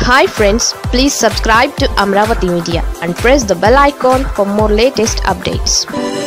hi friends please subscribe to Amaravati media and press the bell icon for more latest updates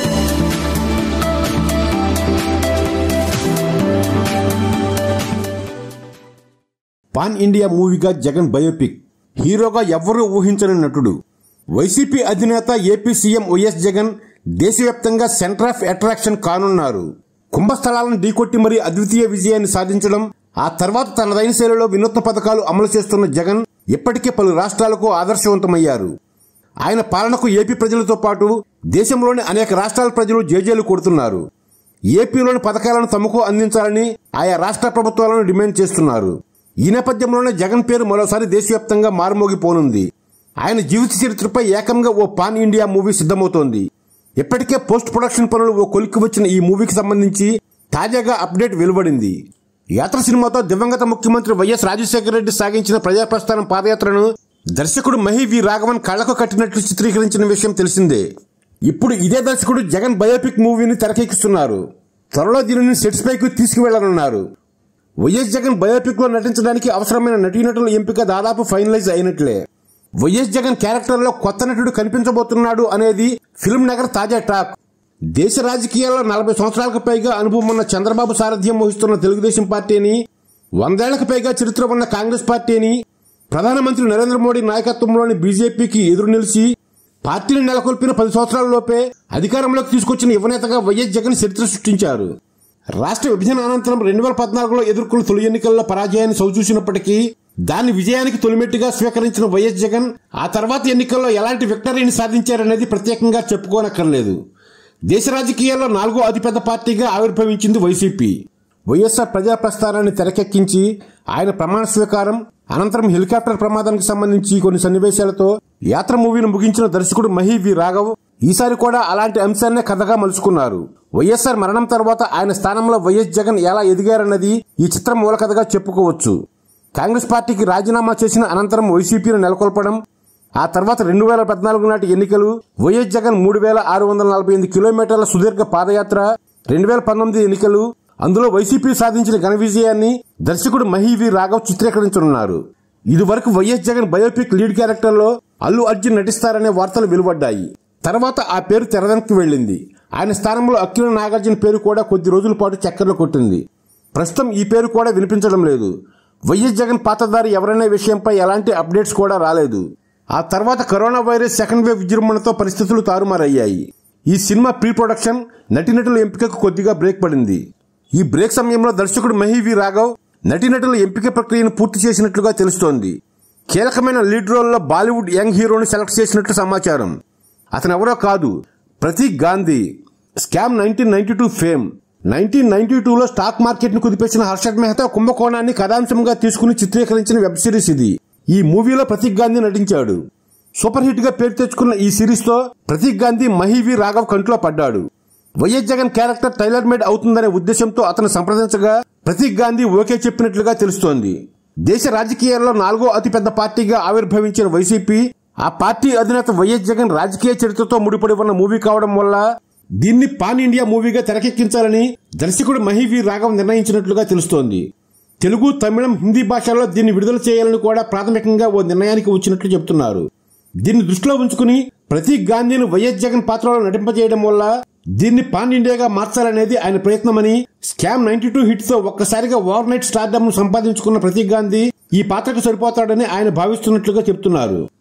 pan India మూవీగా Jagan biopic హీరోగా ఎవ్వరూ ఊహించని నటుడు YCP అధినేత AP CM YS Jagan దేశవ్యాప్తంగా centre of attraction కానున్నారు కుంభస్థలాలను ఢీకొట్టి మరీ అద్వితీయ విజయాన్ని సాధించడం ఆ తర్వాత తనదైన శైలిలో వినూత్న పథకాలు అమలు చేస్తున్న జగన్ ఇప్పటికే పలు రాష్ట్రాలకు ఆదర్శవంతమయ్యారు ఆయన పాలనకు ఏపీ ప్రజలతో పాటు దేశంలోని అనేక రాష్ట్రాల ప్రజలు జేజేలు కొడుతున్నారు ఏపీలోని పథకాలను తమకు అందించాలని ఆయా రాష్ట్ర ప్రభుత్వాలను డిమాండ్ చేస్తున్నారు ఈ నేపథ్యంలోనే జగన్ పేరు మరోసారి దేశవ్యాప్తంగా మారుమోగిపోనుంది ఆయన జీవిత చరిత్రపై ఏకంగా ఓ పాన్ ఇండియా మూవీ సిద్ధమవుతోంది ఇప్పటికే పోస్ట్ ప్రొడక్షన్ పనులు ఓ కొలిక్కి వచ్చిన ఈ మూవీకి సంబంధించి తాజాగా అప్డేట్ వెలువడింది యాత్ర సినిమాతో దివంగత ముఖ్యమంత్రి వైఎస్ రాజశేఖర రెడ్డి సాగించిన ప్రజాప్రస్థానం పాదయాత్రను దర్శకుడు మహి వి రాఘవన్ కళ్లకు కట్టినట్లు చిత్రీకరించిన విషయం తెలిసిందే ఇప్పుడు ఇదే దర్శకుడు జగన్ బయోపిక్ మూవీని తెరకెక్కిస్తున్నారు త్వరలో దీనిని సెట్స్ పైకి తీసుకువెళ్లనున్నారు వైఎస్ జగన్ బయోపిక్ లో నటించడానికి అవసరమైన నటీనటుల ఎంపిక దాదాపు ఫైనలైజ్ అయినట్లే వైఎస్ జగన్ క్యారెక్టర్ లో కొత్త నటుడు కనిపించబోతున్నాడు అనేది ఫిల్మ్ నగర్ తాజా టాక్ దేశ రాజకీయాల్లో నలభై సంవత్సరాలకు పైగా అనుభవం ఉన్న చంద్రబాబు సారథ్యం వహిస్తున్న తెలుగుదేశం పార్టీని వందేళ్లకు పైగా చరిత్ర ఉన్న కాంగ్రెస్ పార్టీని ప్రధానమంత్రి నరేంద్ర మోడీ నాయకత్వంలోని బీజేపీకి ఎదురు నిలిచి పార్టీని నెలకొల్పిన పది సంవత్సరాలలోపే అధికారంలోకి తీసుకొచ్చిన యువనేతగా వైఎస్ జగన్ చరిత్ర సృష్టించారు రాష్ట్ర విభజన అనంతరం రెండు వేల పద్నాలుగులో ఎదుర్కొన్న తొలి ఎన్నికల్లో పరాజయాన్ని సౌచూసినప్పటికీ దాని విజయానికి తొలిమెట్టుగా స్వీకరించిన వైఎస్ జగన్ ఆ తర్వాత ఎన్నికల్లో ఎలాంటి విక్టరీని సాధించారనేది ప్రత్యేకంగా చెప్పుకోనక్కర్లేదు దేశ రాజకీయాల్లో నాలుగో అతిపెద్ద పార్టీగా ఆవిర్భవించింది వైసీపీ వైఎస్ఆర్ ప్రజా ప్రస్థానాన్ని తెరకెక్కించి ఆయన ప్రమాణ స్వీకారం అనంతరం హెలికాప్టర్ ప్రమాదానికి సంబంధించి కొన్ని సన్నివేశాలతో యాత్ర మూవీని ముగించిన దర్శకుడు మహి వి రాఘవ్ ఈసారి కూడా అలాంటి అంశాన్నే కథగా మలుచుకున్నారు వైఎస్ఆర్ మరణం తర్వాత ఆయన స్థానంలో వైఎస్ జగన్ ఎలా ఎదిగారన్నది ఈ చిత్రం మూలకథగా చెప్పుకోవచ్చు కాంగ్రెస్ పార్టీకి రాజీనామా చేసిన అనంతరం వైసీపీని నెలకొల్పడం ఆ తర్వాత రెండు వేల పద్నాలుగు నాటి ఎన్నికలు వైఎస్ జగన్ మూడు వేల ఆరు వందల నలభై ఎనిమిది కిలోమీటర్ల సుదీర్ఘ పాదయాత్ర రెండు వేల పంతొమ్మిది ఎన్నికలు అందులో వైసీపీ సాధించిన ఘన విజయాన్ని దర్శకుడు మహీవి రాఘవ్ చిత్రీకరించనున్నారు ఇదివరకు వైఎస్ జగన్ బయోపిక్ లీడ్ క్యారెక్టర్లో అల్లు అర్జున్ నటిస్తారనే వార్తలు వెలువడ్డాయి తర్వాత ఆ పేరు తెరదనికి వెళ్ళింది ఆయన స్థానంలో అక్కిన నాగార్జున పేరు కూడా కొద్ది రోజుల పాటు చక్కర్లు కొట్టింది ప్రస్తుతం ఈ పేరు కూడా వినిపించడం లేదు వైఎస్ జగన్ పాతదారి ఎవరనే విషయంపై ఎలాంటి అప్డేట్స్ కూడా రాలేదు ఆ తర్వాత కరోనా వైరస్ సెకండ్ వేవ్ విజృంభణతో పరిస్థితులు తారుమారయ్యాయి ఈ సినిమా ప్రీ ప్రొడక్షన్ నటీనటుల ఎంపికకు కొద్దిగా బ్రేక్ పడింది ఈ బ్రేక్ సమయంలో దర్శకుడు మహీవి రాఘవ్ నటీనటుల ఎంపిక ప్రక్రియను పూర్తి చేసినట్లుగా తెలుస్తోంది కీలకమైన లీడ్ రోల్లో బాలీవుడ్ యంగ్ హీరోని సెలెక్ట్ చేసినట్లు సమాచారం అతనెవరో కాదు Pratik Gandhi scam nineteen ninety two fame nineteen ninety టూలో స్టాక్ మార్కెట్ ను కుదిపేసిన హర్షద్ మెహతా కుంభకోణాన్ని కథాంశంగా తీసుకుని చిత్రీకరించిన వెబ్ సిరీస్ ఇది ఈ మూవీలో ప్రతీక్ గాంధీ నటించాడు సూపర్ హిట్ గా పేరు తెచ్చుకున్న ఈ సిరీస్ తో ప్రతీక్ గాంధీ మహీవి రాఘవ్ కంట్లో పడ్డాడు YS Jagan character tailor made అవుతుందనే ఉద్దేశంతో అతను సంప్రదించగా ప్రతీక్ గాంధీ ఓకే చెప్పినట్లుగా తెలుస్తోంది దేశ రాజకీయాల్లో నాలుగో అతిపెద్ద పార్టీగా ఆవిర్భవించిన వైసీపీ ఆ పార్టీ అధినేత వైఎస్ జగన్ రాజకీయ చరిత్రతో ముడిపడి ఉన్న మూవీ కావడం వల్ల దీన్ని పాన్ ఇండియా మూవీగా తెరకెక్కించాలని దర్శకుడు మహీవి రాఘవ్ నిర్ణయించినట్లుగా తెలుస్తోంది తెలుగు తమిళం హిందీ భాషల్లో దీన్ని విడుదల చేయాలని కూడా ప్రాథమికంగా ఓ నిర్ణయానికి వచ్చినట్లు చెబుతున్నారు దీన్ని దృష్టిలో ఉంచుకుని ప్రతీక్ గాంధీని వైఎస్ జగన్ పాత్రలో నటింపజేయడం వల్ల దీన్ని పాన్ ఇండియాగా మార్చాలనేది ఆయన ప్రయత్నమని స్కామ్ నైన్టీ టూ హిట్ తో ఒక్కసారిగా ఓవర్ నైట్ స్టార్డమ్ సంపాదించుకున్న ప్రతీక్ గాంధీ ఈ పాత్రకు సరిపోతాడని ఆయన భావిస్తున్నట్లుగా చెబుతున్నారు